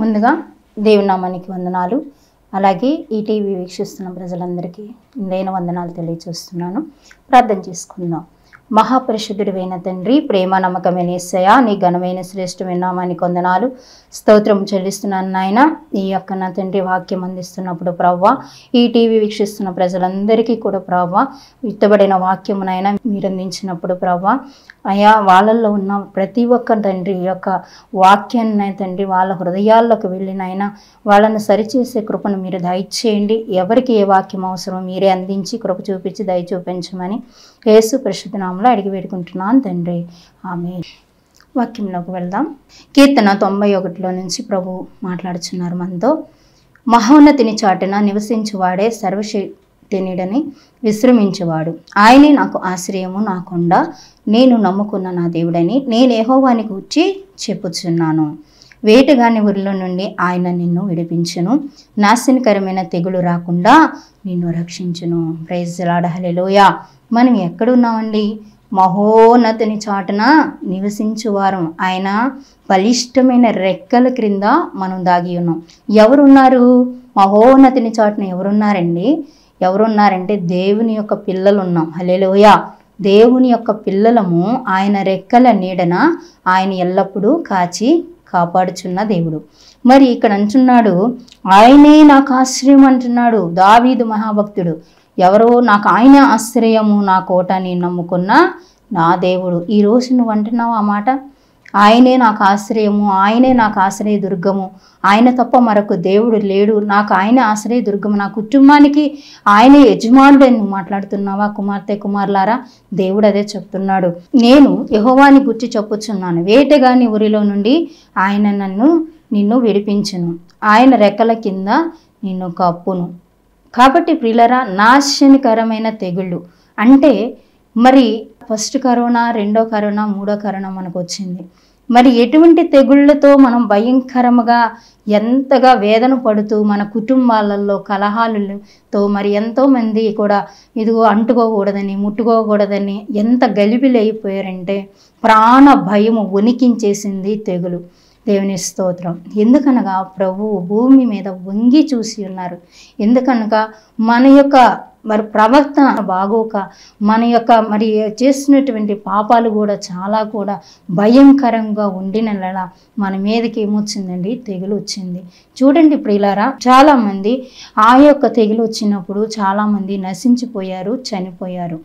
ముందుగా దేవుని నామానికి వందనాలు అలాగే ఈ టీవీ వీక్షిస్తున్న ప్రజలందరికీ ఇందైన వందనాలు తెలియజేస్తున్నాను ప్రార్థన చేసుకుందాం మహాపరిశుద్ధుడివైన తండ్రి ప్రేమ నమ్మకమైన ఏసయ నీ ఘనమైన శ్రేష్టమైన నామానికి వందనాలు స్తోత్రం చెల్లిస్తున్నాను నాయన ఈ యొక్క నా తండ్రి వాక్యం అందిస్తున్నప్పుడు ప్రవ్వ ఈ టీవీ వీక్షిస్తున్న ప్రజలందరికీ కూడా ప్రవ్వ విత్తబడిన వాక్యమునైనా మీరు అందించినప్పుడు ప్రవ్వ అయా వాళ్ళల్లో ఉన్న ప్రతి ఒక్క తండ్రి ఈ యొక్క వాక్యాన్ని తండ్రి వాళ్ళ హృదయాల్లోకి వెళ్ళినైనా వాళ్ళను సరిచేసే కృపను మీరు దయచేయండి ఎవరికి ఏ వాక్యం అవసరమో మీరే అందించి కృప చూపించి దయ చూపించమని యేసు పరిశుద్ధ నామంలో అడిగి వేడుకుంటున్నాను తండ్రి ఆమె వాక్యంలోకి వెళ్దాం కీర్తన తొంభై ఒకటిలో నుంచి ప్రభు మాట్లాడుచున్నారు మనతో మహోన్నతిని చాటున నివసించువాడే సర్వశక్తినిడని విశ్రమించువాడు ఆయనే నాకు ఆశ్రయము నా కొండ నేను నమ్ముకున్న నా దేవుడని నేను ఏహోవాని కూర్చి చెప్పుచున్నాను వేటగాని ఊరిలో నుండి ఆయన నిన్ను విడిపించును నాశనకరమైన తెగులు రాకుండా నిన్ను రక్షించును ప్రైజ్ లాడహలెలోయ మనం ఎక్కడున్నామండి మహోన్నతిని చాటున నివసించువారం ఆయన బలిష్టమైన రెక్కల క్రింద మనం దాగి ఉన్నాం ఎవరున్నారు మహోన్నతిని చాటున ఎవరున్నారండి ఎవరున్నారంటే దేవుని యొక్క పిల్లలు ఉన్నాం హలేలోయ దేవుని యొక్క పిల్లలము ఆయన రెక్కల నీడన ఆయన ఎల్లప్పుడూ కాచి కాపాడుచున్న దేవుడు మరి ఇక్కడ అంటున్నాడు ఆయనే నాకు ఆశ్రయం అంటున్నాడు దావీదు మహాభక్తుడు ఎవరో నాకు ఆయన ఆశ్రయము నా కోట నేను నమ్ముకున్న నా దేవుడు ఈ రోజు నువ్వు అంటున్నావు ఆ మాట ఆయనే నాకు ఆశ్రయము ఆయనే నాకు ఆశ్రయ దుర్గము ఆయన తప్ప మరొక దేవుడు లేడు నాకు ఆయన ఆశ్రయ దుర్గము నా కుటుంబానికి ఆయనే యజమానుడని నువ్వు మాట్లాడుతున్నావా కుమార్తె కుమారులారా దేవుడు అదే చెప్తున్నాడు నేను యహోవాని గుర్చి చెప్పుచున్నాను వేటగాని ఊరిలో నుండి ఆయన నన్ను నిన్ను విడిపించును ఆయన రెక్కల కింద నిన్ను కప్పును కాబట్టి ప్రియులరా నాశనకరమైన తెగుళ్ళు అంటే మరి ఫస్ట్ కరోనా రెండో కరోనా మూడో కరోనా మనకు వచ్చింది మరి ఎటువంటి తెగుళ్ళతో మనం భయంకరముగా ఎంతగా వేదన పడుతూ మన కుటుంబాలలో కలహాలతో మరి ఎంతోమంది కూడా ఇదిగో అంటుకోకూడదని ముట్టుకోకూడదని ఎంత గలిబిలైపోయారంటే ప్రాణ భయము వణికించేసింది తెగులు దేవుని స్తోత్రం ఎందుకనగా ప్రభువు భూమి మీద వంగి చూసి ఉన్నారు ఎందుకనగా మన యొక్క మరి ప్రవర్తన బాగోక మన యొక్క మరి చేసినటువంటి పాపాలు కూడా చాలా కూడా భయంకరంగా ఉండినలా మన మీదకి ఏమొచ్చిందండి తెగులు వచ్చింది చూడండి ప్రియులారా చాలామంది ఆ యొక్క తెగులు వచ్చినప్పుడు చాలామంది నశించిపోయారు చనిపోయారు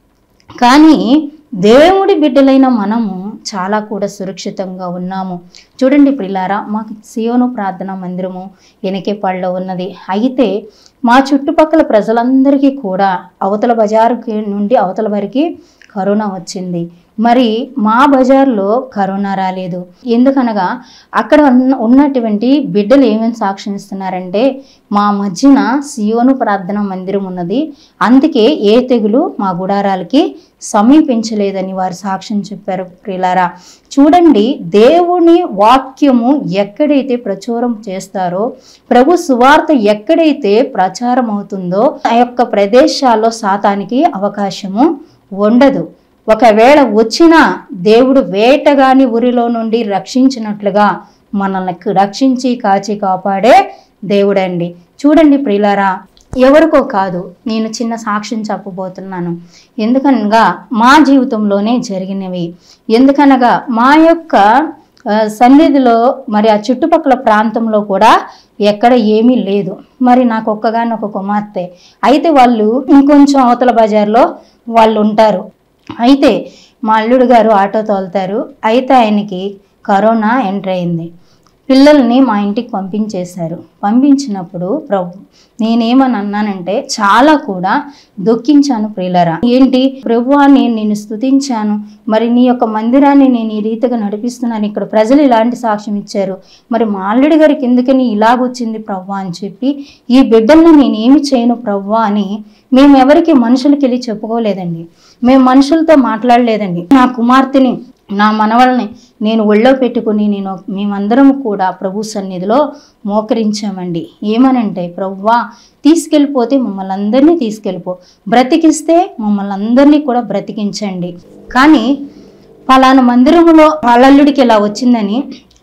కానీ దేవుడి బిడ్డలైన మనము చాలా కూడా సురక్షితంగా ఉన్నాము చూడండి ప్రిలారా మాకు సియోను ప్రార్థన మందిరము ఎనకేపాడులో ఉన్నది అయితే మా చుట్టుపక్కల ప్రజలందరికీ కూడా అవతల బజారుకి నుండి అవతల వరకు కరోనా వచ్చింది మరి మా బజార్లో కరోనా రాలేదు ఎందుకనగా అక్కడ ఉన్న ఉన్నటువంటి బిడ్డలు ఏమేమి సాక్ష్యం ఇస్తున్నారంటే మా మధ్యన సియోను ప్రార్థన మందిరం ఉన్నది అందుకే ఏ తెగులు మా గుడారాలకి సమీపించలేదని వారు సాక్ష్యం చెప్పారు ప్రిలారా చూడండి దేవుని వాక్యము ఎక్కడైతే ప్రచురం చేస్తారో ప్రభు సువార్త ఎక్కడైతే ప్రచారం అవుతుందో ఆ యొక్క ప్రదేశాల్లో సాతానికి అవకాశము ఉండదు ఒకవేళ వచ్చినా దేవుడు వేటగాని ఊరిలో నుండి రక్షించినట్లుగా మనల్ని రక్షించి కాచి కాపాడే దేవుడండి చూడండి ప్రియులారా ఎవరికో కాదు నేను చిన్న సాక్ష్యం చెప్పబోతున్నాను ఎందుకనగా మా జీవితంలోనే జరిగినవి ఎందుకనగా మా యొక్క ఆ, సన్నిధిలో మరి ఆ చుట్టుపక్కల ప్రాంతంలో కూడా ఎక్కడ ఏమీ లేదు మరి నాకు ఒక్కగాని ఒక కుమార్తె అయితే వాళ్ళు ఇంకొంచెం అవతల బజార్లో వాళ్ళు ఉంటారు అయితే మా అల్లుడు గారు ఆటో తోలుతారు అయితే ఆయనకి కరోనా ఎంటర్ అయింది పిల్లల్ని మా ఇంటికి పంపించేశారు పంపించినప్పుడు ప్రభు నేనేమని అన్నానంటే చాలా కూడా దుఃఖించాను ప్రియులరా ఏంటి ప్రభు నేను నిన్ను స్తుతించాను మరి నీ యొక్క మందిరాన్ని నేను ఈ రీతిగా నడిపిస్తున్నాను ఇక్కడ ప్రజలు ఇలాంటి సాక్ష్యం ఇచ్చారు మరి మా అల్లుడి గారికి ఎందుకని ఇలాగొచ్చింది ప్రవ్వా అని చెప్పి ఈ బిడ్డల్ని నేను ఏమి చేయను ప్రవ్వా అని మేము ఎవరికి మనుషులకి వెళ్ళి చెప్పుకోలేదండి మేము మనుషులతో మాట్లాడలేదండి నా కుమార్తెని నా మనవల్ని నేను ఒళ్ళో పెట్టుకుని నేను మేమందరం కూడా ప్రభు సన్నిధిలో మోకరించామండి ఏమనంటే ప్రభువా తీసుకెళ్ళిపోతే మమ్మల్ని అందరినీ తీసుకెళ్ళిపో బ్రతికిస్తే మమ్మల్ని అందరినీ కూడా బ్రతికించండి కానీ పలానా మందిరంలో వాళ్ళల్లుడికి ఇలా వచ్చిందని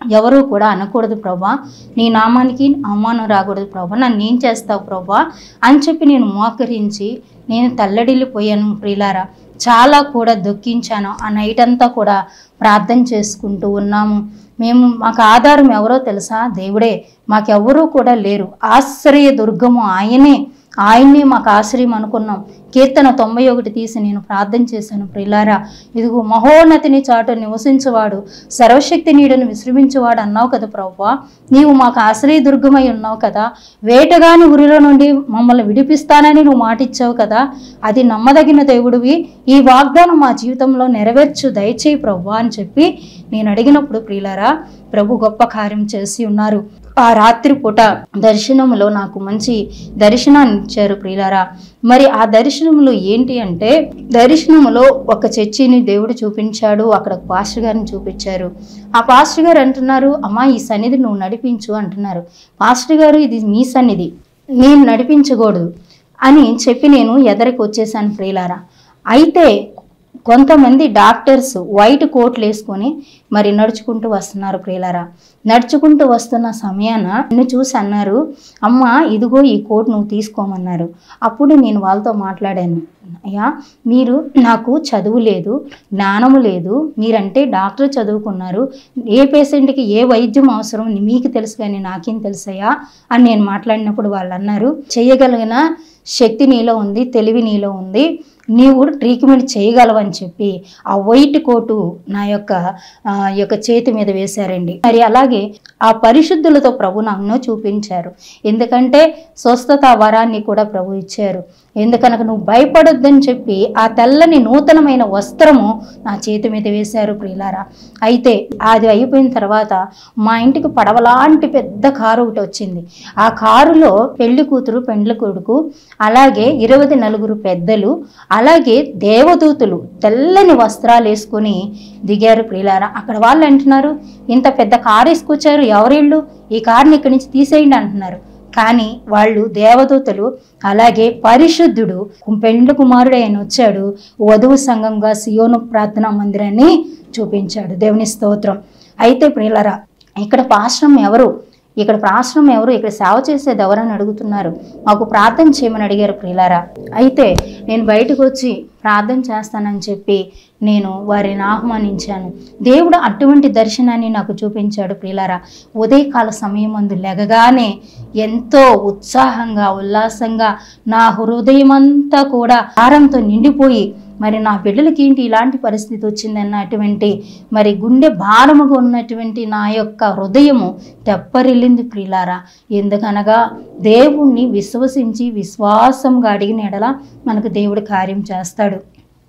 ఎవరు కూడా అనకూడదు ప్రభా నీ నామానికి అవమానం రాకూడదు ప్రభా నన్ను ఏం చేస్తావు ప్రభా అని చెప్పి నేను మోకరించి నేను తల్లడిల్లిపోయాను ప్రియులారా చాలా కూడా దుఃఖించాను ఆ నైట్ అంతా కూడా ప్రార్థన చేసుకుంటూ ఉన్నాము మేము మాకు ఆధారం ఎవరో తెలుసా దేవుడే మాకెవ్వరూ కూడా లేరు ఆశ్రయ దుర్గము ఆయనే ఆయన్నే మాకు ఆశ్రయం అనుకున్నాం కీర్తన తొంభై ఒకటి తీసి నేను ప్రార్థన చేశాను ప్రిలారా ఇదిగో మహోన్నతిని చాటు నివసించువాడు సర్వశక్తి నీడను విశ్రమించువాడు అన్నావు కదా ప్రభా నీవు మాకు ఆశ్రయ దుర్గమై ఉన్నావు కదా వేటగాని ఉరిలో నుండి మమ్మల్ని విడిపిస్తానని నువ్వు మాటిచ్చావు కదా అది నమ్మదగిన దేవుడివి ఈ వాగ్దానం మా జీవితంలో నెరవేర్చు దయచేయి ప్రభు అని చెప్పి నేను అడిగినప్పుడు ప్రియులారా ప్రభు గొప్ప కార్యం చేసి ఉన్నారు ఆ రాత్రి పూట దర్శనములో నాకు మంచి దర్శనాన్ని ఇచ్చారు ప్రియులారా మరి ఆ దర్శనములో ఏంటి అంటే దర్శనములో ఒక చర్చిని దేవుడు చూపించాడు అక్కడ ఒక పాస్టర్ గారిని చూపించారు ఆ పాస్టర్ గారు అంటున్నారు అమ్మా ఈ సన్నిధి నువ్వు నడిపించు అంటున్నారు పాస్టర్ గారు ఇది మీ సన్నిధి నేను నడిపించకూడదు అని చెప్పి నేను ఎదరికి వచ్చేసాను ప్రియులారా అయితే కొంతమంది డాక్టర్స్ వైట్ కోట్లు వేసుకొని మరి నడుచుకుంటూ వస్తున్నారు ప్రియులారా నడుచుకుంటూ వస్తున్న సమయాన నన్ను చూసి అన్నారు అమ్మ ఇదిగో ఈ కోట్ నువ్వు తీసుకోమన్నారు అప్పుడు నేను వాళ్ళతో మాట్లాడాను అయ్యా మీరు నాకు చదువు లేదు జ్ఞానము లేదు మీరంటే డాక్టర్ చదువుకున్నారు ఏ పేషెంట్కి ఏ వైద్యం అవసరం మీకు తెలుసు కానీ నాకేం తెలుసయ్యా అని నేను మాట్లాడినప్పుడు వాళ్ళు అన్నారు చేయగలిగిన శక్తి నీలో ఉంది తెలివి నీలో ఉంది నీవు ట్రీట్మెంట్ చేయగలవని చెప్పి ఆ వైట్ కోటు నా యొక్క ఆ, యొక్క చేతి మీద వేశారండి మరి అలాగే ఆ పరిశుద్ధులతో ప్రభు నన్ను చూపించారు ఎందుకంటే స్వస్థత వరాన్ని కూడా ప్రభు ఇచ్చారు ఎందుకనక నువ్వు భయపడొద్దని చెప్పి ఆ తెల్లని నూతనమైన వస్త్రము నా చేతి మీద వేశారు ప్రియులారా అయితే అది అయిపోయిన తర్వాత మా ఇంటికి పడవలాంటి పెద్ద కారు ఒకటి వచ్చింది ఆ కారులో పెళ్లి కూతురు పెండ్లి కొడుకు అలాగే ఇరవై నలుగురు పెద్దలు అలాగే దేవదూతులు తెల్లని వస్త్రాలు వేసుకొని దిగారు ప్రియులారా అక్కడ వాళ్ళు అంటున్నారు ఇంత పెద్ద కారు వేసుకొచ్చారు ఎవరిళ్ళు ఈ కారుని ఇక్కడి నుంచి తీసేయండి అంటున్నారు కానీ వాళ్ళు దేవదూతలు అలాగే పరిశుద్ధుడు పెండ్లి కుమారుడు ఆయన వచ్చాడు వధువు సంఘంగా సియోను ప్రార్థనా మందిరాన్ని చూపించాడు దేవుని స్తోత్రం అయితే ప్రియులరా ఇక్కడ పాశ్రం ఎవరు ఇక్కడ ప్రాశ్రం ఎవరు ఇక్కడ సేవ చేసేది ఎవరని అడుగుతున్నారు మాకు ప్రార్థన చేయమని అడిగారు ప్రియులారా అయితే నేను బయటకు వచ్చి ప్రార్థన చేస్తానని చెప్పి నేను వారిని ఆహ్వానించాను దేవుడు అటువంటి దర్శనాన్ని నాకు చూపించాడు ప్రియులారా ఉదయకాల సమయం ముందు లెగగానే ఎంతో ఉత్సాహంగా ఉల్లాసంగా నా హృదయమంతా కూడా ఆరంతో నిండిపోయి మరి నా బిడ్డలకి ఏంటి ఇలాంటి పరిస్థితి వచ్చిందన్నటువంటి మరి గుండె భారముగా ఉన్నటువంటి నా యొక్క హృదయము తెప్పరిల్లింది ప్రియులారా ఎందుకనగా దేవుణ్ణి విశ్వసించి విశ్వాసంగా అడిగిన ఎడల మనకు దేవుడు కార్యం చేస్తాడు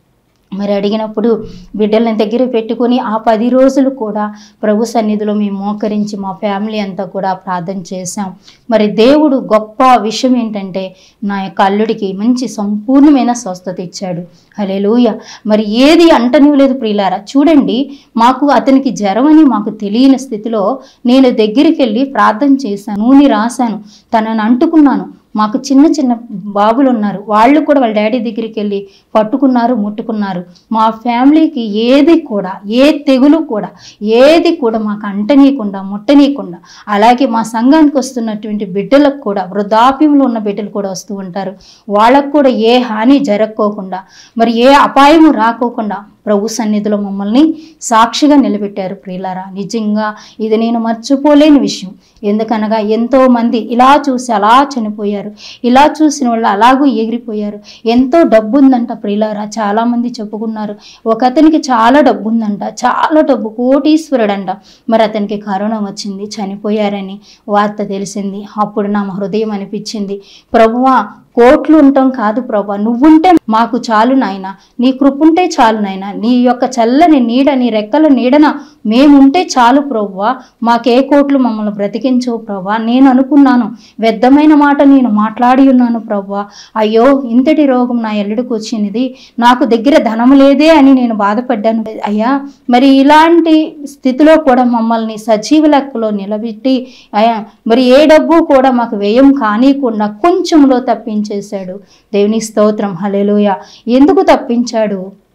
మరి అడిగినప్పుడు బిడ్డలని దగ్గర పెట్టుకొని ఆ పది రోజులు కూడా ప్రభు సన్నిధిలో మేము మోకరించి మా ఫ్యామిలీ అంతా కూడా ప్రార్థన చేశాం మరి దేవుడు గొప్ప విషయం ఏంటంటే నా యొక్క అల్లుడికి మంచి సంపూర్ణమైన స్వస్థత ఇచ్చాడు హలేలుయ మరి ఏది అంటనివ్వలేదు ప్రియులారా చూడండి మాకు అతనికి జ్వరం అని మాకు తెలియని స్థితిలో నేను దగ్గరికి వెళ్ళి ప్రార్థన చేశాను నూనె రాశాను తనని అంటుకున్నాను మాకు చిన్న చిన్న బాబులు ఉన్నారు వాళ్ళు కూడా వాళ్ళ డాడీ దగ్గరికి వెళ్ళి పట్టుకున్నారు ముట్టుకున్నారు మా ఫ్యామిలీకి ఏది కూడా ఏ తెగులు కూడా ఏది కూడా మాకు అంటనీయకుండా ముట్టనీయకుండా అలాగే మా సంఘానికి వస్తున్నటువంటి బిడ్డలకు కూడా వృద్ధాప్యంలో ఉన్న బిడ్డలు కూడా వస్తూ ఉంటారు వాళ్ళకు కూడా ఏ హాని జరగకోకుండా మరి ఏ అపాయము రాకోకుండా ప్రభు సన్నిధిలో మమ్మల్ని సాక్షిగా నిలబెట్టారు ప్రియులారా నిజంగా ఇది నేను మర్చిపోలేని విషయం ఎందుకనగా ఎంతో మంది ఇలా చూసి అలా చనిపోయారు ఇలా చూసిన వాళ్ళు అలాగూ ఎగిరిపోయారు ఎంతో డబ్బు ఉందంట ప్రియులారా చాలా మంది చెప్పుకున్నారు ఒక అతనికి చాలా డబ్బు ఉందంట చాలా డబ్బు కోటీశ్వరుడంట మరి అతనికి కరోనా వచ్చింది చనిపోయారని వార్త తెలిసింది అప్పుడు నా హృదయం అనిపించింది ప్రభువా కోట్లు ఉండటం కాదు ప్రభా నువ్వుంటే మాకు చాలు నాయన నీ కృపుంటే చాలు నాయన నీ యొక్క చల్లని నీడ నీ రెక్కల నీడన మేముంటే చాలు ప్రభువా మాకే కోట్లు మమ్మల్ని బ్రతికించవు ప్రభా నేను అనుకున్నాను వ్యర్థమైన మాట నేను మాట్లాడి ఉన్నాను ప్రభువా అయ్యో ఇంతటి రోగం నా ఎల్లుడికి వచ్చినది నాకు దగ్గర ధనం లేదే అని నేను బాధపడ్డాను అయ్యా మరి ఇలాంటి స్థితిలో కూడా మమ్మల్ని సజీవ లెక్కలో నిలబెట్టి అయ్యా మరి ఏ డబ్బు కూడా మాకు వ్యయం కానీయకుండా కొంచెంలో తప్పించేశాడు దేవుని స్తోత్రం హల్లెలూయా ఎందుకు తప్పించాడు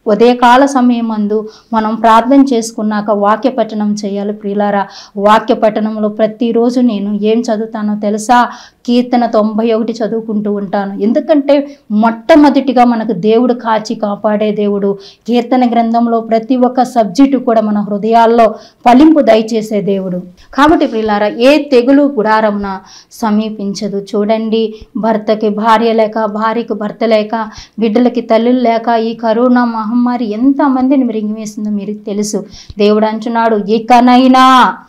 ఉదయకాల సమయం మందు మనం ప్రార్థన చేసుకున్నాక వాక్య పఠనం చేయాలి ప్రియులారా వాక్య పఠనంలో ప్రతిరోజు నేను ఏం చదువుతానో తెలుసా కీర్తన తొంభై ఒకటి చదువుకుంటూ ఉంటాను ఎందుకంటే మొట్టమొదటిగా మనకు దేవుడు కాచి కాపాడే దేవుడు కీర్తన గ్రంథంలో ప్రతి ఒక్క సబ్జెక్టు కూడా మన హృదయాల్లో ఫలింపు దయచేసే దేవుడు కాబట్టి ప్రియులారా ఏ తెగులు గుడారమున సమీపించదు చూడండి భర్తకి భార్య లేక భార్యకు భర్త లేక బిడ్డలకి తల్లులు లేక ఈ కరోనా మహమ్మారి ఎంతమందిని మిరిగివేసిందో మీకు తెలుసు దేవుడు అంటున్నాడు ఇకనైనా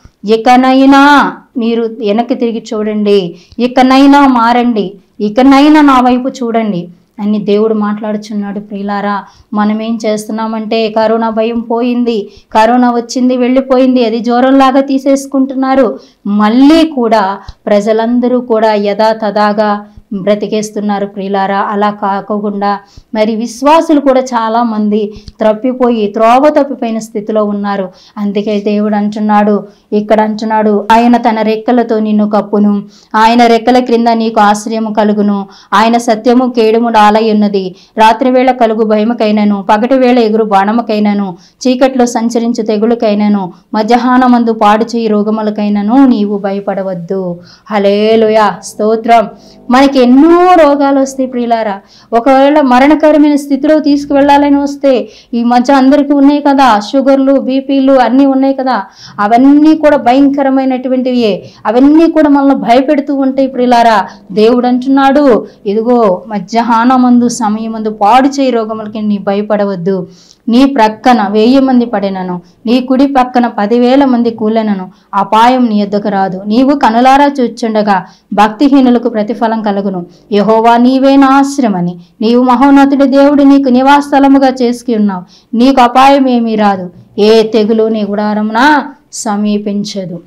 ఇకనైనా మీరు వెనక్కి తిరిగి చూడండి ఇకనైనా మారండి ఇకనైనా నా వైపు చూడండి అని దేవుడు మాట్లాడుచున్నాడు ప్రియులారా మనం ఏం చేస్తున్నామంటే కరోనా భయం పోయింది కరోనా వచ్చింది వెళ్ళిపోయింది అది జ్వరంలాగా తీసేసుకుంటున్నారు మళ్ళీ కూడా ప్రజలందరూ కూడా యథాతథాగా బ్రతికేస్తున్నారు ప్రియులారా అలా కాకుండా మరి విశ్వాసులు కూడా చాలామంది త్రప్పిపోయి త్రోవ తప్పిపోయిన స్థితిలో ఉన్నారు అందుకే దేవుడు అంటున్నాడు ఇక్కడ అంటున్నాడు ఆయన తన రెక్కలతో నిన్ను కప్పును ఆయన రెక్కల క్రింద నీకు ఆశ్రయము కలుగును ఆయన సత్యము కేడుము ఆలయ ఉన్నది రాత్రి వేళ కలుగు భయముకైనను పగటి వేళ ఎగురు బాణముకైనను చీకట్లో సంచరించు తెగులకైనను మధ్యాహ్నమందు పాడు చేయి రోగములకైనను నీవు భయపడవద్దు హలేలుయ స్తోత్రం మనకి ఎన్నో రోగాలు వస్తాయి ప్రియులారా ఒకవేళ మరణకరమైన స్థితిలో తీసుకువెళ్ళాలని వస్తే ఈ మధ్య అందరికీ ఉన్నాయి కదా షుగర్లు బీపీలు అన్నీ ఉన్నాయి కదా అవన్నీ కూడా భయంకరమైనటువంటివి అవన్నీ కూడా మనల్ని భయపెడుతూ ఉంటాయి ప్రియులారా దేవుడు అంటున్నాడు ఇదిగో మధ్యాహ్నమందు సమయమందు పాడు చేయి రోగములకి నీ భయపడవద్దు నీ ప్రక్కన వెయ్యి మంది పడినను నీ కుడి పక్కన పదివేల మంది కూలెనను అపాయం నీ ఎద్దకు రాదు నీవు కనులారా చూచుండగా భక్తిహీనులకు ప్రతిఫలం కలుగును యహోవా నీవే నా ఆశ్రమని నీవు మహోన్నతుడి దేవుడు నీకు నివాసస్థలముగా చేసుకు ఉన్నావు నీకు అపాయం ఏమీ రాదు ఏ తెగులు నీ గుడారమున సమీపించదు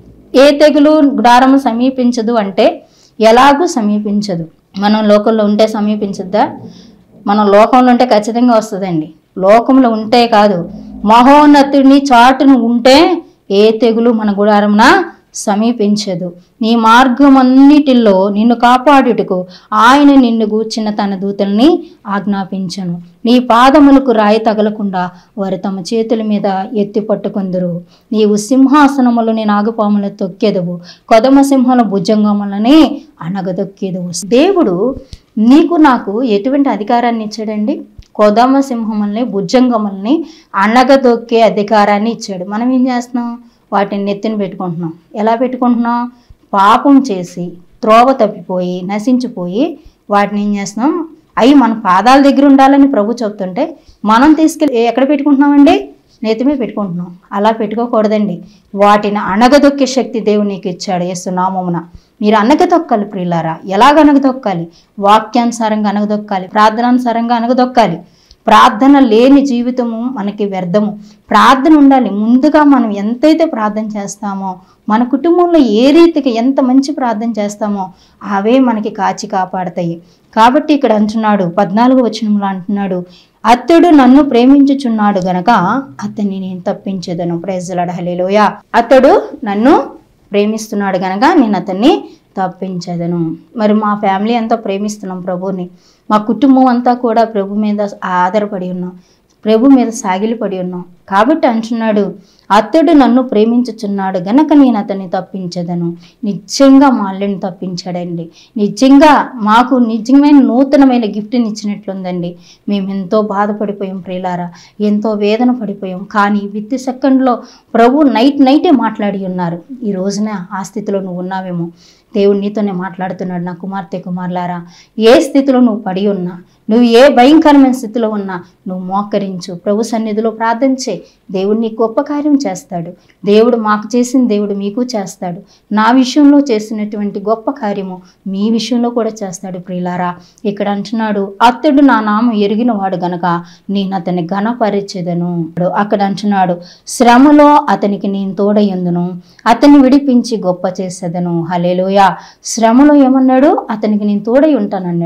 ఏ తెగులు గుడారము సమీపించదు అంటే ఎలాగూ సమీపించదు మనం లోకంలో ఉంటే సమీపించద్దా మనం లోకంలో ఉంటే ఖచ్చితంగా వస్తుందండి లోకంలో ఉంటే కాదు మహోన్నతుడిని చాటును ఉంటే ఏ తెగులు మన గుడారమున సమీపించదు నీ మార్గమన్నిటిలో నిన్ను కాపాడుటకు ఆయన నిన్ను గూర్చిన తన దూతల్ని ఆజ్ఞాపించను నీ పాదములకు రాయి తగలకుండా వారు తమ చేతుల మీద ఎత్తి పట్టుకుందరు నీవు సింహాసనములని నాగపాముల తొక్కెదవు కొదమ సింహల భుజంగములని అనగదొక్కేదవు దేవుడు నీకు నాకు ఎటువంటి అధికారాన్ని ఇచ్చాడండి కొదమ సింహముల్ని భుజంగముల్ని అనగదొక్కే అధికారాన్ని ఇచ్చాడు మనం ఏం చేస్తున్నాం వాటిని నెత్తిన పెట్టుకుంటున్నాం ఎలా పెట్టుకుంటున్నాం పాపం చేసి త్రోవ తప్పిపోయి నశించిపోయి వాటిని ఏం చేస్తున్నాం అవి మన పాదాల దగ్గర ఉండాలని ప్రభు చెప్తుంటే మనం తీసుకెళ్ళి ఎక్కడ పెట్టుకుంటున్నామండి నెత్తిమే పెట్టుకుంటున్నాం అలా పెట్టుకోకూడదండి వాటిని అణగదొక్కే శక్తి దేవుడు నీకు ఇచ్చాడు యేసునామమున మీరు అనగదొక్కాలి ప్రియులారా ఎలాగ అనగదొక్కాలి వాక్యానుసారంగా అనగదొక్కాలి ప్రార్థనానుసారంగా అనగదొక్కాలి ప్రార్థన లేని జీవితము మనకి వ్యర్థము ప్రార్థన ఉండాలి ముందుగా మనం ఎంతైతే ప్రార్థన చేస్తామో మన కుటుంబంలో ఏ రీతికి ఎంత మంచి ప్రార్థన చేస్తామో అవే మనకి కాచి కాపాడతాయి కాబట్టి ఇక్కడ అంటున్నాడు పద్నాలుగు వచనంలో అంటున్నాడు అతడు నన్ను ప్రేమించుచున్నాడు గనక అతన్ని నేను తప్పించేదను ప్రైజలాడ హలేలోయ అతడు నన్ను ప్రేమిస్తున్నాడు గనక నేను అతన్ని తప్పించదను మరి మా ఫ్యామిలీ అంతా ప్రేమిస్తున్నాం ప్రభుని మా కుటుంబం అంతా కూడా ప్రభు మీద ఆధారపడి ఉన్నాం ప్రభు మీద సాగిలిపడి ఉన్నాం కాబట్టి అంటున్నాడు అతడు నన్ను ప్రేమించుచున్నాడు గనక నేను అతన్ని తప్పించదను నిజంగా మా అల్లుని తప్పించాడండి నిజంగా మాకు నిజమైన నూతనమైన గిఫ్ట్ని ఇచ్చినట్లుందండి మేము ఎంతో బాధపడిపోయాం ప్రియులారా ఎంతో వేదన పడిపోయాం కానీ విత్ సెకండ్లో ప్రభు నైట్ నైటే మాట్లాడి ఉన్నారు ఈ రోజున ఆ స్థితిలో నువ్వు ఉన్నావేమో దేవుడు నీతోనే మాట్లాడుతున్నాడు నా కుమార్తె కుమారులారా ఏ స్థితిలో నువ్వు పడి ఉన్నా నువ్వు ఏ భయంకరమైన స్థితిలో ఉన్నా నువ్వు మోకరించు ప్రభు సన్నిధిలో ప్రార్థించే దేవుడు నీ గొప్ప కార్యం చేస్తాడు దేవుడు మాకు చేసిన దేవుడు మీకు చేస్తాడు నా విషయంలో చేసినటువంటి గొప్ప కార్యము మీ విషయంలో కూడా చేస్తాడు ప్రియులారా ఇక్కడ అంటున్నాడు అతడు నా నామం ఎరిగిన వాడు గనక నేను అతన్ని ఘనపరిచెదను అక్కడ అంటున్నాడు శ్రమలో అతనికి నేను తోడయ్యందును అతన్ని విడిపించి గొప్ప చేసేదను హలేలోయ శ్రమలో ఏమన్నాడు అతనికి నేను తోడై ఉంటానన్నాడు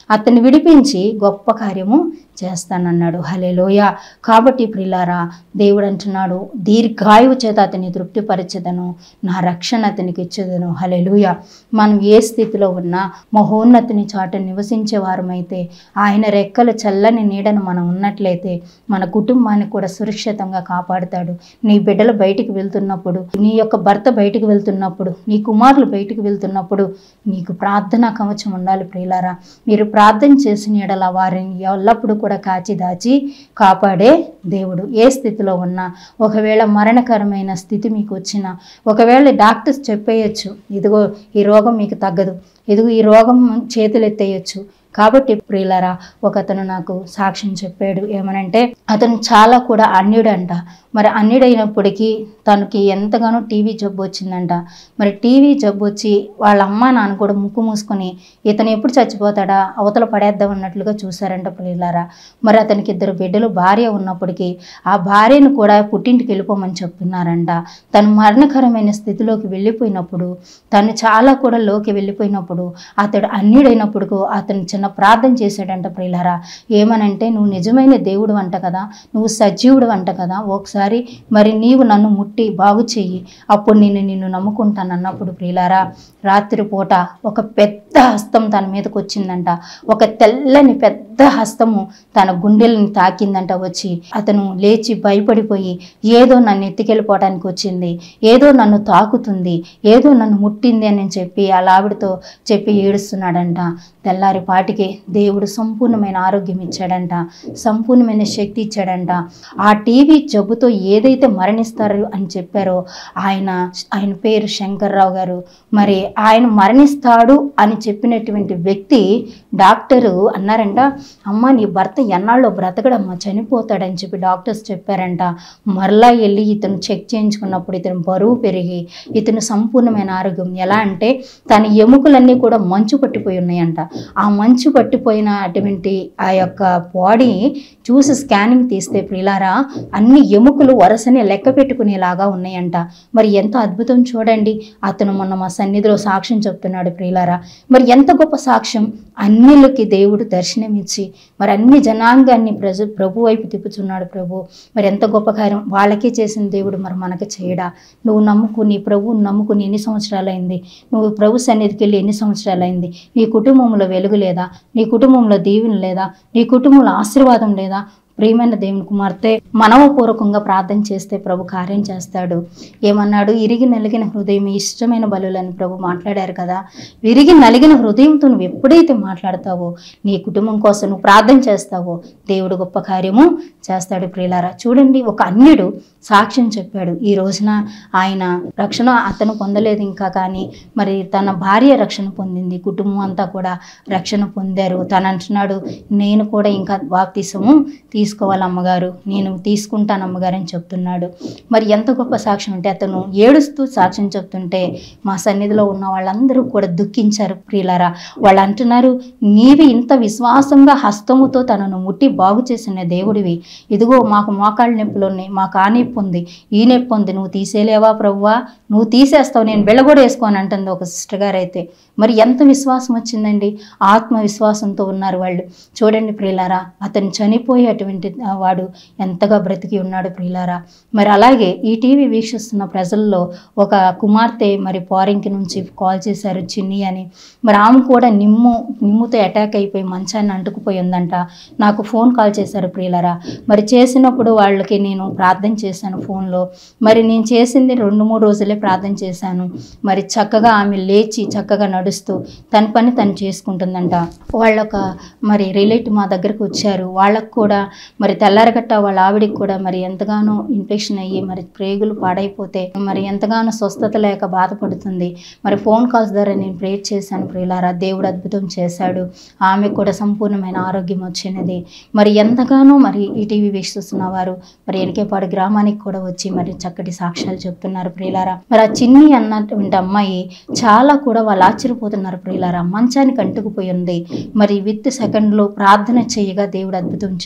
అతన్ని విడిపించి గొప్ప కార్యము చేస్తానన్నాడు హలేలోయ కాబట్టి ప్రిలారా దేవుడు అంటున్నాడు దీర్ఘాయువు చేత అతన్ని తృప్తిపరచదను నా రక్షణ అతనికి ఇచ్చేదను హలేలుయ మనం ఏ స్థితిలో ఉన్నా మహోన్నతిని చాట నివసించే వారమైతే ఆయన రెక్కల చల్లని నీడను మనం ఉన్నట్లయితే మన కుటుంబాన్ని కూడా సురక్షితంగా కాపాడుతాడు నీ బిడ్డలు బయటికి వెళ్తున్నప్పుడు నీ యొక్క భర్త బయటికి వెళ్తున్నప్పుడు నీ కుమారులు బయటికి వెళ్తున్నప్పుడు నీకు ప్రార్థనా కవచం ఉండాలి ప్రియులారా మీరు ప్రార్థన చేసిన ఎడల వారిని ఎల్లప్పుడూ కూడా కాచి దాచి కాపాడే దేవుడు ఏ స్థితిలో ఉన్నా ఒకవేళ మరణకరమైన స్థితి మీకు వచ్చినా ఒకవేళ డాక్టర్స్ చెప్పేయచ్చు ఇదిగో ఈ రోగం మీకు తగ్గదు ఇదిగో ఈ రోగం చేతులు ఎత్తేయచ్చు కాబట్టి ప్రియులరా ఒక అతను నాకు సాక్ష్యం చెప్పాడు ఏమనంటే అతను చాలా కూడా అన్యుడంట మరి అన్యుడైనప్పటికీ తనకి ఎంతగానో టీవీ జబ్బు వచ్చిందంట మరి టీవీ జబ్బు వచ్చి వాళ్ళ అమ్మ నాన్న కూడా ముక్కు మూసుకొని ఇతను ఎప్పుడు చచ్చిపోతాడా అవతల పడేద్దాం అన్నట్లుగా చూశారంట ప్రియులారా మరి అతనికి ఇద్దరు బిడ్డలు భార్య ఉన్నప్పటికీ ఆ భార్యను కూడా పుట్టింటికి వెళ్ళిపోమని చెప్తున్నారంట తను మరణకరమైన స్థితిలోకి వెళ్ళిపోయినప్పుడు తను చాలా కూడా లోకి వెళ్ళిపోయినప్పుడు అతడు అన్యుడైనప్పుడు అతను చిన్న ప్రార్థన చేశాడంట ప్రియులారా ఏమనంటే నువ్వు నిజమైన దేవుడు అంట కదా నువ్వు సజీవుడు అంట కదా ఒకసారి మరి నీవు నన్ను ముట్టి బాగు చెయ్యి అప్పుడు నేను నిన్ను నమ్ముకుంటాను అన్నప్పుడు ప్రియులారా రాత్రిపూట ఒక పెద్ద హస్తం తన మీదకి వచ్చిందంట ఒక తెల్లని పెద్ద హస్తము తన గుండెలను తాకిందంట వచ్చి అతను లేచి భయపడిపోయి ఏదో నన్ను ఎత్తుకెళ్ళిపోవడానికి వచ్చింది ఏదో నన్ను తాకుతుంది ఏదో నన్ను ముట్టింది అని చెప్పి ఆ లావిడతో చెప్పి ఏడుస్తున్నాడంట తెల్లారి పాటికి దేవుడు సంపూర్ణమైన ఆరోగ్యం ఇచ్చాడంట సంపూర్ణమైన శక్తి ఇచ్చాడంట ఆ టీవీ జబ్బుతో ఏదైతే మరణిస్తారు అని చెప్పారో ఆయన ఆయన పేరు శంకర్రావు గారు మరి ఆయన మరణిస్తాడు అని చెప్పినటువంటి వ్యక్తి డాక్టరు అన్నారంట అమ్మ నీ భర్త ఎన్నాళ్ళు బ్రతకడమ్మా చనిపోతాడని చెప్పి డాక్టర్స్ చెప్పారంట మరలా వెళ్ళి ఇతను చెక్ చేయించుకున్నప్పుడు ఇతను బరువు పెరిగి ఇతను సంపూర్ణమైన ఆరోగ్యం ఎలా అంటే తన ఎముకలన్నీ కూడా మంచు పట్టిపోయి ఉన్నాయంట ఆ మంచు పట్టిపోయిన అటువంటి ఆ యొక్క బాడీ చూసి స్కానింగ్ తీస్తే ప్రిలారా అన్ని ఎముకలు వరుసని లెక్క పెట్టుకునేలాగా ఉన్నాయంట మరి ఎంత అద్భుతం చూడండి అతను మొన్న మా సన్నిధిలో సాక్ష్యం చెప్తున్నాడు ప్రియులారా మరి ఎంత గొప్ప సాక్ష్యం అన్నిలకి దేవుడు దర్శనమిచ్చి మరి అన్ని జనాంగాన్ని ప్రజ ప్రభు వైపు తిప్పుచున్నాడు ప్రభు మరి ఎంత గొప్ప కార్యం వాళ్ళకే చేసిన దేవుడు మరి మనకి చేయడా నువ్వు నమ్ముకు నీ ప్రభువుని నమ్ముకుని ఎన్ని సంవత్సరాలైంది నువ్వు ప్రభు సన్నిధికి వెళ్ళి ఎన్ని సంవత్సరాలైంది నీ కుటుంబంలో వెలుగు లేదా నీ కుటుంబంలో దీవెన లేదా నీ కుటుంబంలో ఆశీర్వాదం లేదా ప్రియమైన దేవుని కుమార్తె మనవపూర్వకంగా ప్రార్థన చేస్తే ప్రభు కార్యం చేస్తాడు ఏమన్నాడు ఇరిగి నలిగిన హృదయం ఇష్టమైన బలులని ప్రభు మాట్లాడారు కదా విరిగి నలిగిన హృదయంతో నువ్వు ఎప్పుడైతే మాట్లాడతావో నీ కుటుంబం కోసం నువ్వు ప్రార్థన చేస్తావో దేవుడు గొప్ప కార్యము చేస్తాడు ప్రియులారా చూడండి ఒక అన్యుడు సాక్ష్యం చెప్పాడు ఈ రోజున ఆయన రక్షణ అతను పొందలేదు ఇంకా కానీ మరి తన భార్య రక్షణ పొందింది కుటుంబం అంతా కూడా రక్షణ పొందారు తను అంటున్నాడు నేను కూడా ఇంకా బాప్తిసము తీసుకోవాలి అమ్మగారు నేను తీసుకుంటాను అమ్మగారు అని చెప్తున్నాడు మరి ఎంత గొప్ప సాక్ష్యం అంటే అతను ఏడుస్తూ సాక్ష్యం చెప్తుంటే మా సన్నిధిలో ఉన్న వాళ్ళందరూ కూడా దుఃఖించారు ప్రియులారా వాళ్ళు అంటున్నారు నీవి ఇంత విశ్వాసంగా హస్తముతో తనను ముట్టి బాగు చేసిన దేవుడివి ఇదిగో మాకు మోకాళ్ళ నొప్పులు ఉన్నాయి మాకు ఆ నొప్పి ఉంది ఈ నొప్పి ఉంది నువ్వు తీసేలేవా ప్రభువా నువ్వు తీసేస్తావు నేను బిళ్ళ కూడా వేసుకోని అంటుంది ఒక సిస్టర్ గారు అయితే మరి ఎంత విశ్వాసం వచ్చిందండి ఆత్మవిశ్వాసంతో ఉన్నారు వాళ్ళు చూడండి ప్రియులారా అతను చనిపోయేటువంటి ఆ, వాడు ఎంతగా బ్రతికి ఉన్నాడు ప్రియులారా మరి అలాగే ఈ టీవీ వీక్షిస్తున్న ప్రజల్లో ఒక కుమార్తె మరి పోరింకి నుంచి కాల్ చేశారు చిన్ని అని మరి ఆమె కూడా నిమ్ము నిమ్ముతో అటాక్ అయిపోయి మంచాన్ని అంటుకుపోయి ఉందంట నాకు ఫోన్ కాల్ చేశారు ప్రియులరా మరి చేసినప్పుడు వాళ్ళకి నేను ప్రార్థన చేశాను ఫోన్లో మరి నేను చేసింది రెండు మూడు రోజులే ప్రార్థన చేశాను మరి చక్కగా ఆమె లేచి చక్కగా నడుస్తూ తన పని తను చేసుకుంటుందంట వాళ్ళొక మరి రిలేటివ్ మా దగ్గరకు వచ్చారు వాళ్ళకు కూడా మరి తెల్లారగట్ట వాళ్ళ ఆవిడికి కూడా మరి ఎంతగానో ఇన్ఫెక్షన్ అయ్యి మరి ప్రేగులు పాడైపోతే మరి ఎంతగానో స్వస్థత లేక బాధపడుతుంది మరి ఫోన్ కాల్స్ ద్వారా నేను ప్రేర్ చేశాను ప్రియులారా దేవుడు అద్భుతం చేశాడు ఆమెకు కూడా సంపూర్ణమైన ఆరోగ్యం వచ్చినది మరి ఎంతగానో మరి ఈ టీవీ వీక్షిస్తున్న వారు మరి ఎనకేపాడు గ్రామానికి కూడా వచ్చి మరి చక్కటి సాక్ష్యాలు చెప్తున్నారు ప్రియులారా మరి ఆ చిన్ని అన్నటువంటి అమ్మాయి చాలా కూడా వాళ్ళు ఆశ్చర్యపోతున్నారు ప్రియులారా మంచానికి అంటుకుపోయి ఉంది మరి విత్ సెకండ్లో ప్రార్థన చేయగా దేవుడు అద్భుతం చేశాడు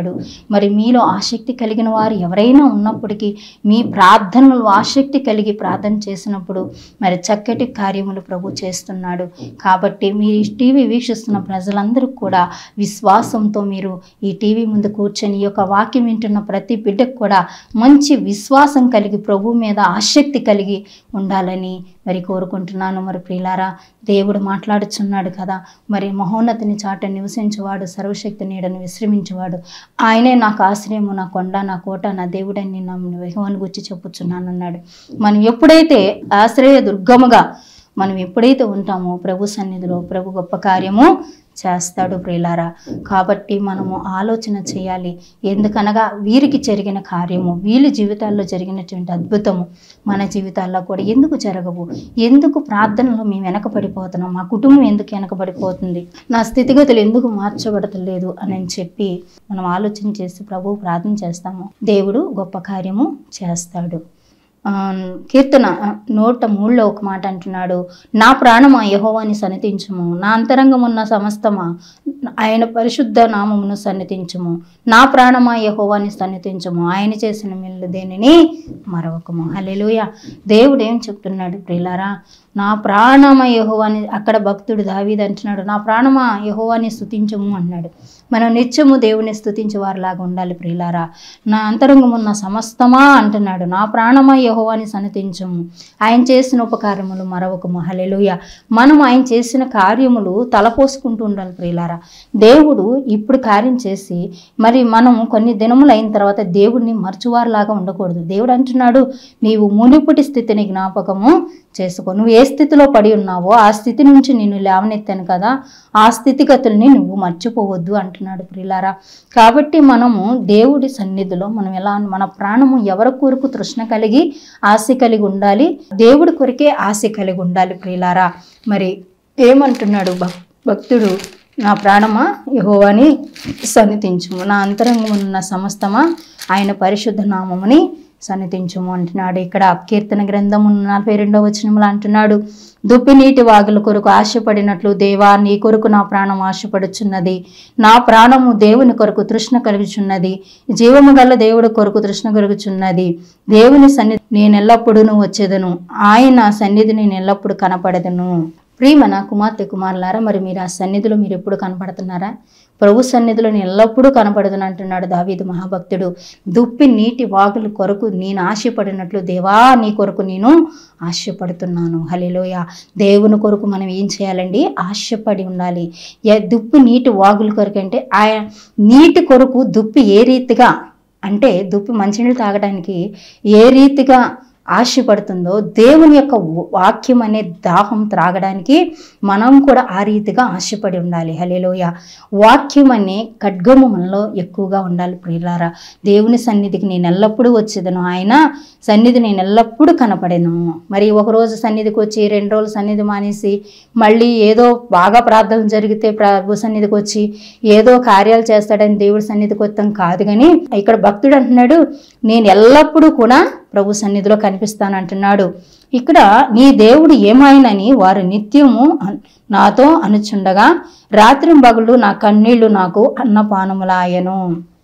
చేస్తున్నాడు మరి మీలో ఆసక్తి కలిగిన వారు ఎవరైనా ఉన్నప్పటికీ మీ ప్రార్థనలు ఆసక్తి కలిగి ప్రార్థన చేసినప్పుడు మరి చక్కటి కార్యములు ప్రభు చేస్తున్నాడు కాబట్టి మీరు ఈ టీవీ వీక్షిస్తున్న ప్రజలందరూ కూడా విశ్వాసంతో మీరు ఈ టీవీ ముందు కూర్చొని ఈ యొక్క వాక్యం వింటున్న ప్రతి బిడ్డకు కూడా మంచి విశ్వాసం కలిగి ప్రభు మీద ఆసక్తి కలిగి ఉండాలని మరి కోరుకుంటున్నాను మరి ప్రియులారా దేవుడు మాట్లాడుచున్నాడు కదా మరి మహోన్నతిని చాట నివసించేవాడు సర్వశక్తి నీడను విశ్రమించేవాడు ఆయనే నాకు ఆశ్రయము నా కొండ నా కోట నా దేవుడని నా విహోని గురించి చెప్పుచున్నాను అన్నాడు మనం ఎప్పుడైతే ఆశ్రయ దుర్గముగా మనం ఎప్పుడైతే ఉంటామో ప్రభు సన్నిధిలో ప్రభు గొప్ప కార్యము చేస్తాడు ప్రియులారా కాబట్టి మనము ఆలోచన చేయాలి ఎందుకనగా వీరికి జరిగిన కార్యము వీళ్ళ జీవితాల్లో జరిగినటువంటి అద్భుతము మన జీవితాల్లో కూడా ఎందుకు జరగవు ఎందుకు ప్రార్థనలో మేము వెనకబడిపోతున్నాం మా కుటుంబం ఎందుకు వెనకబడిపోతుంది నా స్థితిగతులు ఎందుకు మార్చబడతలేదు అని చెప్పి మనం ఆలోచన చేసి ప్రభు ప్రార్థన చేస్తాము దేవుడు గొప్ప కార్యము చేస్తాడు ఆ, కీర్తన ఆ, నూట మూడులో ఒక మాట అంటున్నాడు నా ప్రాణమా యహోవాని సన్నిధించుము నా అంతరంగమున్న సమస్తమా ఆయన పరిశుద్ధ నామమును సన్నిధించుము నా ప్రాణమా యహోవాని సన్నిధించుము ఆయన చేసిన మేలు దేనిని మరొకము హల్లెలూయా దేవుడు ఏం చెప్తున్నాడు ప్రియులారా నా ప్రాణమ యహోవాని అక్కడ భక్తుడు దావీదు అంటున్నాడు నా ప్రాణమా యహోవాని స్తుతించము అన్నాడు మనం నిత్యము దేవుని స్తుతించే వారిలాగా ఉండాలి ప్రియులారా నా అంతరంగమున్న సమస్తమా అంటున్నాడు నా ప్రాణమా యహోవాని సన్నతించము ఆయన చేసిన ఉపకారములు మరొకము హల్లెలూయా మనం ఆయన చేసిన కార్యములు తలపోసుకుంటూ ఉండాలి ప్రియులారా దేవుడు ఇప్పుడు కార్యం చేసి మరి మనం కొన్ని దినములు అయిన తర్వాత దేవుడిని మరచువారిలాగా ఉండకూడదు దేవుడు అంటున్నాడు నీవు మునిపటి స్థితిని జ్ఞాపకము చేసుకో నువ్వు ఏ స్థితిలో పడి ఉన్నావో ఆ స్థితి నుంచి నిన్ను లేవనెత్తాను కదా ఆ స్థితిగతుల్ని నువ్వు మర్చిపోవద్దు అంటున్నాడు ప్రియులారా కాబట్టి మనము దేవుడి సన్నిధిలో మనం ఎలా మన ప్రాణము ఎవరి కొరకు తృష్ణ కలిగి ఆశ కలిగి ఉండాలి దేవుడి కొరికే ఆశ కలిగి ఉండాలి ప్రియులారా మరి ఏమంటున్నాడు భక్ భక్తుడు నా ప్రాణమా యహోవాని సన్నిధించుము నా అంతరంగం ఉన్న సమస్తమా ఆయన పరిశుద్ధ నామముని సన్నిధించుము అంటున్నాడు ఇక్కడ కీర్తన గ్రంథం నలభై రెండవ వచనంలో అంటున్నాడు దుప్పి నీటి వాగుల కొరకు ఆశపడినట్లు దేవా నీ కొరకు నా ప్రాణం ఆశపడుచున్నది నా ప్రాణము దేవుని కొరకు తృష్ణ కలుగుచున్నది జీవము గల దేవుడి కొరకు తృష్ణ కలుగుచున్నది దేవుని సన్నిధి నేను ఎల్లప్పుడూ వచ్చేదను ఆయన సన్నిధి నేను ఎల్లప్పుడూ కనపడదను ప్రియమన కుమార్తె కుమారులారా మరి మీరు ఆ సన్నిధిలో మీరు ఎప్పుడు కనపడుతున్నారా ప్రభు సన్నిధిలో నేను ఎల్లప్పుడూ కనపడదును అంటున్నాడు దావీదు మహాభక్తుడు దుప్పి నీటి వాగుల కొరకు నేను ఆశపడినట్లు దేవా నీ కొరకు నేను ఆశపడుతున్నాను హలిలోయ దేవుని కొరకు మనం ఏం చేయాలండి ఆశపడి ఉండాలి ఏ దుప్పి నీటి వాగుల కొరకు అంటే ఆయన నీటి కొరకు దుప్పి ఏ రీతిగా అంటే దుప్పి మంచినీళ్ళు తాగడానికి ఏ రీతిగా ఆశపడుతుందో దేవుని యొక్క వాక్యం అనే దాహం త్రాగడానికి మనం కూడా ఆ రీతిగా ఆశపడి ఉండాలి హలేలోయ వాక్యం అనే ఖడ్గము మనలో ఎక్కువగా ఉండాలి ప్రియులారా దేవుని సన్నిధికి నేను ఎల్లప్పుడూ వచ్చేదను ఆయన సన్నిధి నేను ఎల్లప్పుడూ కనపడేను మరి ఒకరోజు సన్నిధికి వచ్చి రెండు రోజులు సన్నిధి మానేసి మళ్ళీ ఏదో బాగా ప్రార్థన జరిగితే ప్రభు సన్నిధికి వచ్చి ఏదో కార్యాలు చేస్తాడని దేవుడి సన్నిధికి వస్తాం కాదు కానీ ఇక్కడ భక్తుడు అంటున్నాడు నేను ఎల్లప్పుడూ కూడా ప్రభు సన్నిధిలో కనిపిస్తాను అంటున్నాడు ఇక్కడ నీ దేవుడు ఏమాయనని వారు నిత్యము అన్- నాతో అనుచుండగా రాత్రి పగులు నా కన్నీళ్లు నాకు అన్నపానములాయను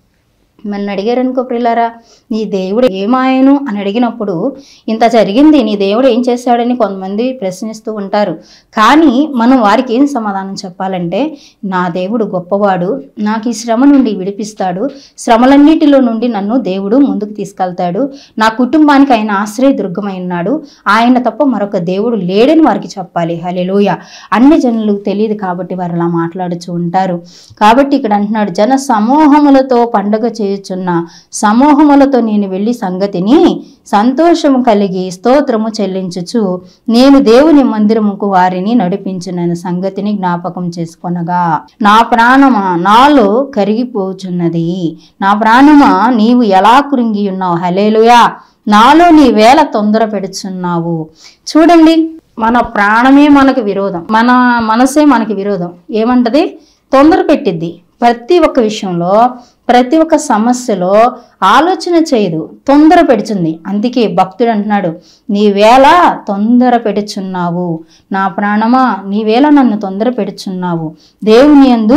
నన్ను అడిగారు అనుకో ప్రిల్లారా నీ దేవుడు ఏమాయను అని అడిగినప్పుడు ఇంత జరిగింది నీ దేవుడు ఏం చేశాడని కొంతమంది ప్రశ్నిస్తూ ఉంటారు కానీ మనం వారికి ఏం సమాధానం చెప్పాలంటే నా దేవుడు గొప్పవాడు నాకు ఈ శ్రమ నుండి విడిపిస్తాడు శ్రమలన్నిటిలో నుండి నన్ను దేవుడు ముందుకు తీసుకెళ్తాడు నా కుటుంబానికి ఆయన ఆశ్రయ దుర్గమై ఉన్నాడు ఆయన తప్ప మరొక దేవుడు లేడని వారికి చెప్పాలి హలెలోయ అన్ని జనులకు తెలియదు కాబట్టి వారు అలా మాట్లాడుచూ ఉంటారు కాబట్టి ఇక్కడ అంటున్నాడు జన సమూహములతో పండగ చేయుచున్న సమూహములతో నేను వెళ్ళి సంగతిని సంతోషము కలిగి స్తోత్రము చెల్లించుచు నేను దేవుని మందిరముకు వారిని నడిపించిన సంగతిని జ్ఞాపకం చేసుకొనగా నా ప్రాణమా నాలో కరిగిపోచున్నది నా ప్రాణమా నీవు ఎలా కురింగి ఉన్నావు హలేలుయా నాలో నీ వేల తొందర పెడుచున్నావు చూడండి మన ప్రాణమే మనకు విరోధం మన మనసే మనకి విరోధం ఏమంటది తొందర పెట్టిద్ది ప్రతి ఒక్క విషయంలో ప్రతి ఒక్క సమస్యలో ఆలోచన చేయదు తొందర పెడుతుంది అందుకే భక్తుడు అంటున్నాడు నీ వేళ తొందర పెడుచున్నావు నా ప్రాణమా నీ వేళ నన్ను తొందర పెడుచున్నావు దేవుని యందు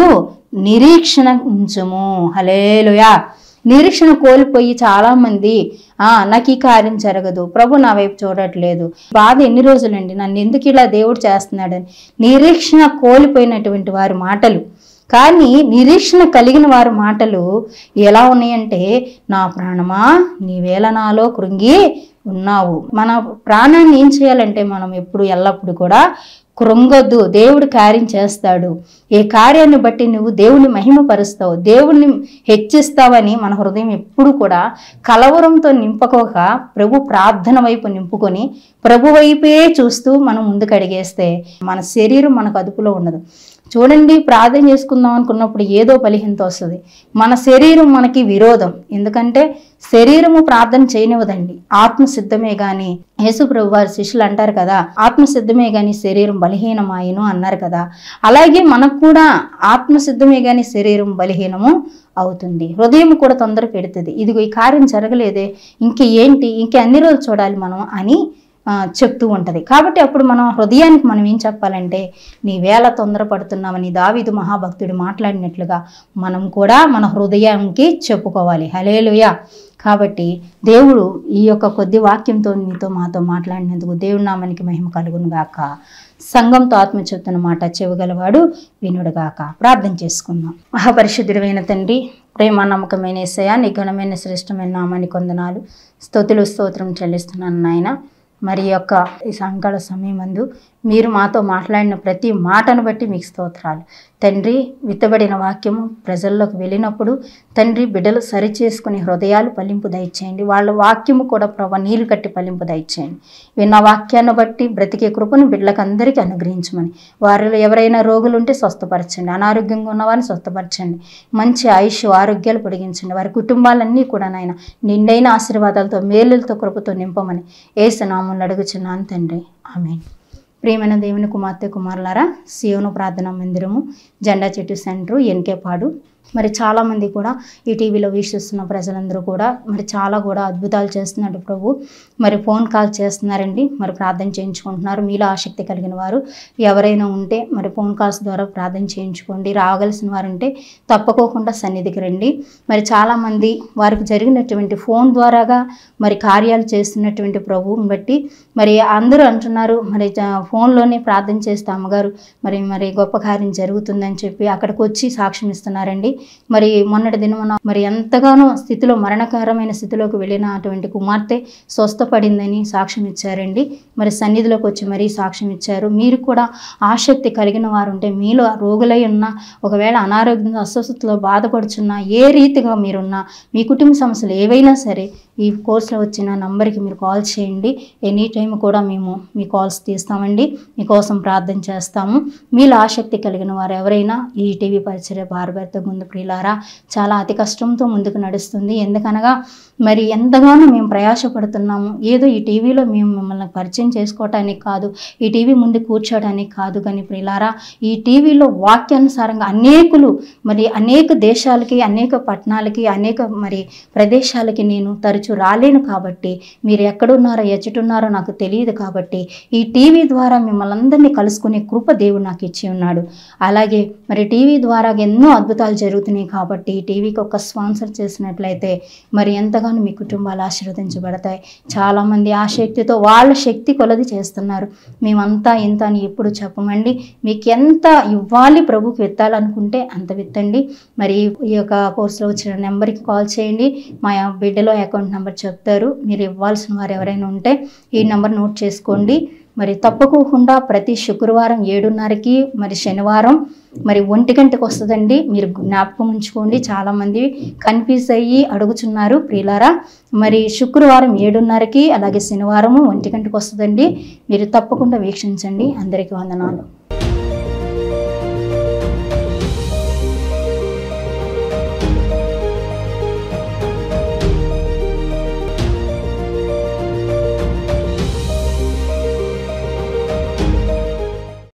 నిరీక్షణ ఉంచుము హలేలుయా నిరీక్షణ కోల్పోయి చాలామంది ఆ నాకు ఈ కార్యం జరగదు ప్రభు నా వైపు చూడట్లేదు బాధ ఎన్ని రోజులండి నన్ను ఎందుకు ఇలా దేవుడు చేస్తున్నాడని నిరీక్షణ కోల్పోయినటువంటి వారి మాటలు కానీ నిరీక్షణ కలిగిన వారి మాటలు ఎలా ఉన్నాయంటే నా ప్రాణమా నీవేళ నాలో కృంగి ఉన్నావు మన ప్రాణాన్ని ఏం చేయాలంటే మనం ఎప్పుడు ఎల్లప్పుడు కూడా కృంగొద్దు దేవుడు కార్యం చేస్తాడు ఏ కార్యాన్ని బట్టి నువ్వు దేవుని మహిమపరుస్తావు దేవుణ్ణి హెచ్చిస్తావని మన హృదయం ఎప్పుడు కూడా కలవరంతో నింపకోక ప్రభు ప్రార్థన వైపు నింపుకొని ప్రభు వైపే చూస్తూ మనం ముందుకు అడిగేస్తే మన శరీరం మనకు అదుపులో ఉండదు చూడండి ప్రార్థన చేసుకుందాం అనుకున్నప్పుడు ఏదో బలహీనత వస్తుంది మన శరీరం మనకి విరోధం ఎందుకంటే శరీరము ప్రార్థన చేయనివ్వదండి ఆత్మ సిద్ధమే గాని యేసు ప్రభు వారి శిష్యులు అంటారు కదా ఆత్మ సిద్ధమే గాని శరీరం బలహీనమాయను అన్నారు కదా అలాగే మనకు కూడా ఆత్మ సిద్ధమే గాని శరీరం బలహీనము అవుతుంది హృదయం కూడా తొందర పెడుతుంది ఇదిగో ఈ కార్యం జరగలేదే ఇంక ఏంటి ఇంక అన్ని రోజులు చూడాలి మనం అని ఆ, చెప్తూ ఉంటుంది కాబట్టి అప్పుడు మనం హృదయానికి మనం ఏం చెప్పాలంటే నీ వేళ తొందరపడుతున్నామని దావీదు మహాభక్తుడు మాట్లాడినట్లుగా మనం కూడా మన హృదయానికి చెప్పుకోవాలి హలేలుయ కాబట్టి దేవుడు ఈ యొక్క కొద్ది వాక్యంతో మీతో మాతో మాట్లాడినందుకు దేవుడి నామానికి మహిమ కలుగును గాక సంఘంతో ఆత్మ చెప్తున్న మాట చెవగలవాడు వినుడుగాక ప్రార్థన చేసుకుందాం మహాపరిశుద్ధుడైన తండ్రి ప్రేమ నమ్మకమైన ఏసయ నీ ఘనమైన శ్రేష్టమైన నామాన్ని కొందనాలు స్తుతులు స్తోత్రం చెల్లిస్తున్నాను నాయన మరి ఈ యొక్క ఈ సాయంకాల సమయం మందు మీరు మాతో మాట్లాడిన ప్రతి మాటను బట్టి మీకు స్తోత్రాలు తండ్రి విత్తబడిన వాక్యము ప్రజల్లోకి వెళ్ళినప్పుడు తండ్రి బిడ్డలు సరి చేసుకుని హృదయాలు పలింపు దయచేయండి వాళ్ళ వాక్యము కూడా ప్రభా నీరు కట్టి పలింపు దయచేయండి విన్న వాక్యాన్ని బట్టి బ్రతికే కృపను బిడ్డలకు అందరికీ అనుగ్రహించమని వారిలో ఎవరైనా రోగులు ఉంటే స్వస్థపరచండి అనారోగ్యంగా ఉన్న వారిని స్వస్థపరచండి మంచి ఆయుష్ ఆరోగ్యాలు పొడిగించండి వారి కుటుంబాలన్నీ కూడా నాయన నిండైన ఆశీర్వాదాలతో మేలులతో కృపతో నింపమని ఏసునామంలో అడుగుచున్నాను తండ్రి ఆమెన్ ప్రియమైన దేవుని కుమార్తె కుమారులారా సియోను ప్రార్థనా మందిరము జెండా చెట్టు సెంటర్ ఎన్కేపాడు మరి చాలామంది కూడా ఈ టీవీలో వీక్షిస్తున్న ప్రజలందరూ కూడా మరి చాలా కూడా అద్భుతాలు చేస్తున్నాడు ప్రభు మరి ఫోన్ కాల్ చేస్తున్నారండి మరి ప్రార్థన చేయించుకుంటున్నారు మీలో ఆసక్తి కలిగిన వారు ఎవరైనా ఉంటే మరి ఫోన్ కాల్స్ ద్వారా ప్రార్థన చేయించుకోండి రాగలిసిన వారు ఉంటే తప్పకోకుండా సన్నిధికి రండి మరి చాలామంది వారికి జరిగినటువంటి ఫోన్ ద్వారాగా మరి కార్యాలు చేస్తున్నటువంటి ప్రభువుని బట్టి మరి అందరూ అంటున్నారు మరి జ- ఫోన్లోనే ప్రార్థన చేస్తే అమ్మగారు మరి మరి గొప్ప కార్యం జరుగుతుందని చెప్పి అక్కడికి వచ్చి సాక్ష్యం ఇస్తున్నారండి మరి మొన్నటి దినమున మరి ఎంతగానో స్థితిలో మరణకరమైన స్థితిలోకి వెళ్ళిన అటువంటి కుమార్తె స్వస్థపడిందని సాక్ష్యం ఇచ్చారండి మరి సన్నిధిలోకి వచ్చి మరీ సాక్ష్యం ఇచ్చారు మీరు కూడా ఆసక్తి కలిగిన వారు ఉంటే మీలో రోగులై ఉన్న ఒకవేళ అనారోగ్యంగా అస్వస్థతలో బాధపడుచున్నా ఏ రీతిగా మీరున్నా మీ కుటుంబ సమస్యలు ఏవైనా సరే ఈ కోర్సులో వచ్చిన నంబర్కి మీరు కాల్ చేయండి ఎనీ టైం కూడా మేము మీ కాల్స్ తీస్తామండి మీకోసం ప్రార్థన చేస్తాము మీలో ఆసక్తి కలిగిన వారు ఎవరైనా ఈ టీవీ పరిచయ భారభర్త గుందు ప్రియులారా చాలా అతి కష్టంతో ముందుకు నడుస్తుంది ఎందుకనగా మరి ఎంతగానో మేము ప్రయాసపడుతున్నాము ఏదో ఈ టీవీలో మేము మిమ్మల్ని పరిచయం చేసుకోవటానికి కాదు ఈ టీవీ ముందు కూర్చోవడానికి కాదు కానీ ప్రియులారా ఈ టీవీలో వాక్యానుసారంగా అనేకులు మరి అనేక దేశాలకి అనేక పట్టణాలకి అనేక మరి ప్రదేశాలకి నేను తరచూ రాలేను కాబట్టి మీరు ఎక్కడున్నారో ఎచ్చటున్నారో నాకు తెలియదు కాబట్టి ఈ టీవీ ద్వారా మిమ్మల్ని అందరినీ కలుసుకునే కృప దేవుడు నాకు ఇచ్చి ఉన్నాడు అలాగే మరి టీవీ ద్వారా ఎన్నో అద్భుతాలు జరుగుతున్నాయి కాబట్టి ఈ టీవీకి ఒక స్పాన్సర్ చేసినట్లయితే మరి ఎంతగానో మీ కుటుంబాలు ఆశీర్వదించబడతాయి చాలామంది ఆ శక్తితో వాళ్ళ శక్తి కొలది చేస్తున్నారు మేమంతా ఇంత అని ఎప్పుడు చెప్పమండి మీకు ఎంత ఇవ్వాలి ప్రభుకి విత్తాలనుకుంటే అంత విత్తండి మరి ఈ యొక్క కోర్సులో వచ్చిన నెంబర్కి కాల్ చేయండి మా బిడ్డలో అకౌంట్ నెంబర్ చెప్తారు మీరు ఇవ్వాల్సిన వారు ఎవరైనా ఉంటే ఈ నెంబర్ నోట్ చేసుకోండి మరి తప్పకోకుండా ప్రతి శుక్రవారం ఏడున్నరకి మరి శనివారం మరి ఒంటి గంటకు వస్తుందండి మీరు జ్ఞాపకం ఉంచుకోండి చాలామంది కన్ఫ్యూజ్ అయ్యి అడుగుచున్నారు ప్రియులారా మరి శుక్రవారం ఏడున్నరకి అలాగే శనివారము ఒంటి గంటకు వస్తుందండి మీరు తప్పకుండా వీక్షించండి అందరికీ వందనాలు